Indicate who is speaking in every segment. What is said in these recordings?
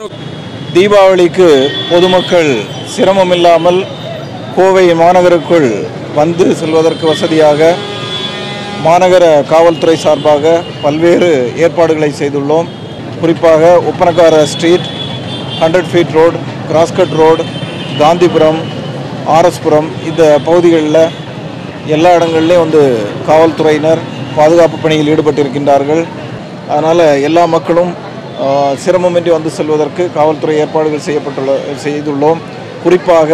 Speaker 1: தீபாவளிக்கு பொதுமக்கள் சிரமமில்லாமல் கோவை மாநகருக்குள் வந்து செல்வதற்கு வசதியாக மாநகர காவல்துறை சார்பாக பல்வேறு ஏற்பாடுகளை செய்துள்ளோம் குறிப்பாக Oppanakara street hundred feet road crosscut road Gandhipuram RS Puram இந்த பகுதிகளில் எல்லா இடங்கள்லையும் வந்து காவல்துறையினர் பாதுகாப்பு பணியில் ஈடுபட்டிருக்கின்றார்கள் அதனால் எல்லா மக்களும் ஆ, சிரமமின்றி வந்து செல்வதற்கு காவல்துறை ஏற்பாடுகள் செய்யப்பட்டுள்ள செய்துள்ளோம் குறிப்பாக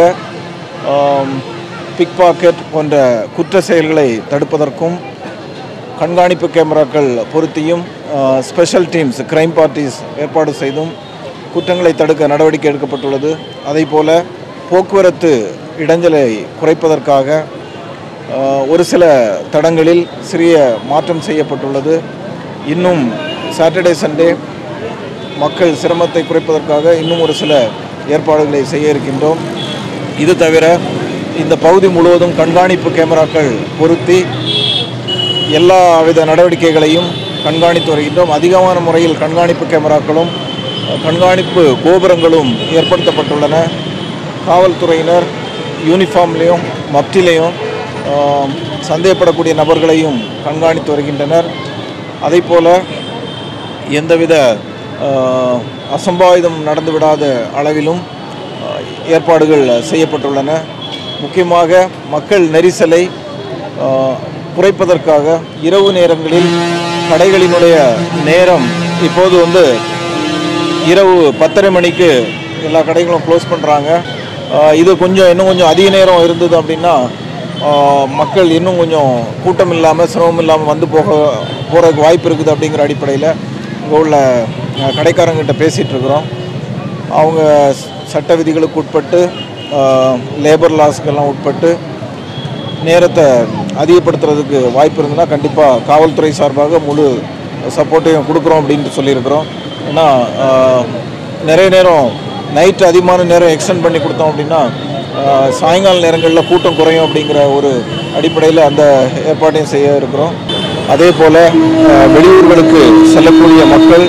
Speaker 1: பிக் பாக்கெட் போன்ற குற்ற செயல்களை தடுப்பதற்கும் கண்காணிப்பு கேமராக்கள் பொருத்தியும் ஸ்பெஷல் டீம்ஸ் கிரைம் பார்ட்டிஸ் ஏற்பாடு செய்தும் குற்றங்களை தடுக்க நடவடிக்கை எடுக்கப்பட்டுள்ளது அதேபோல போக்குவரத்து இடைஞ்சலை குறைப்பதற்காக ஆஹ், ஒரு சில தடங்களில் சிறிய மாற்றம் செய்யப்பட்டுள்ளது இன்னும் சாட்டர்டே சண்டே மக்கள் சிரமத்தை குறைப்பதற்காக இன்னும் ஒரு சில ஏற்பாடுகளை செய்ய இருக்கின்றோம் இது தவிர இந்த பகுதி முழுவதும் கண்காணிப்பு கேமராக்கள் பொருத்தி எல்லா வித நடவடிக்கைகளையும் கண்காணித்து வருகின்றோம் அதிகமான முறையில் கண்காணிப்பு கேமராக்களும் அஹ், கண்காணிப்பு கோபுரங்களும் ஏற்படுத்தப்பட்டுள்ளன காவல்துறையினர் யூனிஃபார்ம்லேயும் மப்டிலையும் ஆஹ், சந்தேகப்படக்கூடிய நபர்களையும் கண்காணித்து வருகின்றனர் அதேபோல எந்தவித ஆஹ், அசம்பாவிதம் நடந்துவிடாத அளவிலும் ஆஹ், ஏற்பாடுகள் செய்யப்பட்டுள்ளன முக்கியமாக மக்கள் நெரிசலை ஆஹ், குறைப்பதற்காக இரவு நேரங்களில் கடைகளினுடைய நேரம் இப்போது வந்து இரவு பத்தரை மணிக்கு எல்லா கடைகளும் க்ளோஸ் பண்ணுறாங்க இது கொஞ்சம் இன்னும் கொஞ்சம் அதிக நேரம் இருந்தது அப்படின்னா ஆஹ், மக்கள் இன்னும் கொஞ்சம் கூட்டம் இல்லாமல் சிரமம் இல்லாமல் வந்து போக போகிறதுக்கு வாய்ப்பு இருக்குது அப்படிங்கிற அடிப்படையில் இங்கே உள்ள அஹ், கடைக்காரங்கிட்ட பேசிகிட்டு இருக்கிறோம் அவங்க ச- சட்ட விதிகளுக்கு உட்பட்டு லேபர் லாஸ்க்கெல்லாம் உட்பட்டு நேரத்தை அதிகப்படுத்துறதுக்கு வாய்ப்பு இருந்ததுன்னா கண்டிப்பாக காவல்துறை சார்பாக முழு சப்போர்ட்டையும் கொடுக்குறோம் அப்படின்ட்டு சொல்லியிருக்கிறோம் ஏன்னா ஆஹ், நிறைய நேரம் நைட் அதிகமான நேரம் எக்ஸ்டெண்ட் பண்ணி கொடுத்தோம் அப்படின்னா ஆஹ், சாயங்கால நேரங்களில் கூட்டம் குறையும் அப்படிங்கிற ஒரு அடிப்படையில் அந்த ஏற்பாட்டையும் செய்ய இருக்கிறோம் அதே போல் வெளியூர்களுக்கு செல்லக்கூடிய மக்கள்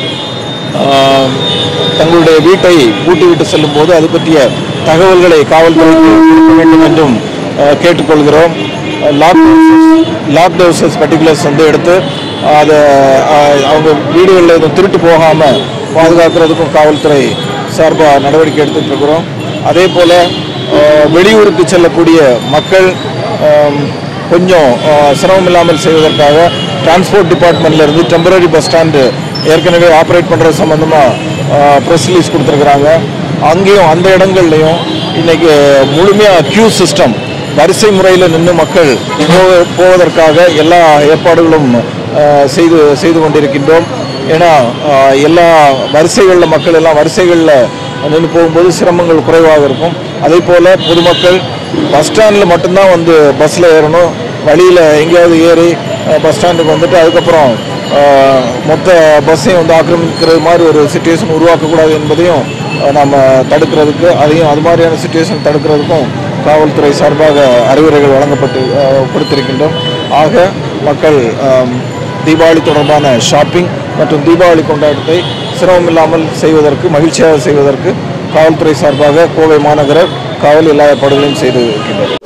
Speaker 1: ஆஹ், தங்களுடைய வீட்டை பூட்டிவிட்டு செல்லும்போது அது பற்றிய தகவல்களை காவல்துறைக்கு கொடுக்க வேண்டும் என்றும் ஆஹ், கேட்டுக்கொள்கிறோம் லாக் லாக் ஹவுசஸ் பர்டிகுலர்ஸ் வந்து எடுத்து அதை ஆஹ், அவங்க வீடுகளில் எதுவும் திருட்டு போகாமல் பாதுகாக்கிறதுக்கும் காவல்துறை சார்பாக நடவடிக்கை எடுத்துட்டு இருக்கிறோம் அதே போல் வெளியூருக்கு செல்லக்கூடிய மக்கள் ஆம், கொஞ்சம் ஆஹ், சிரமம் இல்லாமல் செய்வதற்காக டிரான்ஸ்போர்ட் டிபார்ட்மெண்ட்ல இருந்து டெம்பரரி பஸ் ஸ்டாண்டு ஏற்கனவே ஆப்ரேட் பண்ணுறது சம்மந்தமாக ப்ரெஸ் ரிலீஸ் கொடுத்துருக்குறாங்க அங்கேயும் அந்த இடங்கள்லையும் இன்னைக்கு முழுமையாக கியூ சிஸ்டம் வரிசை முறையில் நின்று மக்கள் போவ- போவதற்காக எல்லா ஏற்பாடுகளும் ஆஹ், செய்து செய்து கொண்டிருக்கின்றோம் ஏன்னா ஆஹ், எல்லா வரிசைகளில் மக்கள் எல்லாம் வரிசைகளில் நின்று போகும்போது சிரமங்கள் குறைவாக இருக்கும் அதே போல் பொதுமக்கள் பஸ் ஸ்டாண்டில் மட்டும்தான் வந்து பஸ்ஸில் ஏறணும் வழியில் எங்கேயாவது ஏறி அஹ், பஸ் ஸ்டாண்டுக்கு வந்துட்டு அதுக்கப்புறம் அஹ், மொத்த பஸ்ஸையும் வந்து ஆக்கிரமிக்கிறது மாதிரி ஒரு சுச்சுவேஷன் உருவாக்கக்கூடாது என்பதையும் அஹ், நம்ம தடுக்கிறதுக்கு அதையும் அது மாதிரியான சுச்சுவேஷன் தடுக்கிறதுக்கும் காவல்துறை சார்பாக அறிவுரைகள் வழங்கப்பட்டு அஹ், கொடுத்திருக்கின்றோம் ஆக மக்கள் அம், தீபாவளி தொடர்பான ஷாப்பிங் மற்றும் தீபாவளி கொண்டாட்டத்தை சிரமம் இல்லாமல் செய்வதற்கு மகிழ்ச்சியாக செய்வதற்கு காவல்துறை சார்பாக கோவை மாநகர காவல் எல்லா ஏற்பாடுகளையும் செய்து இருக்கின்றது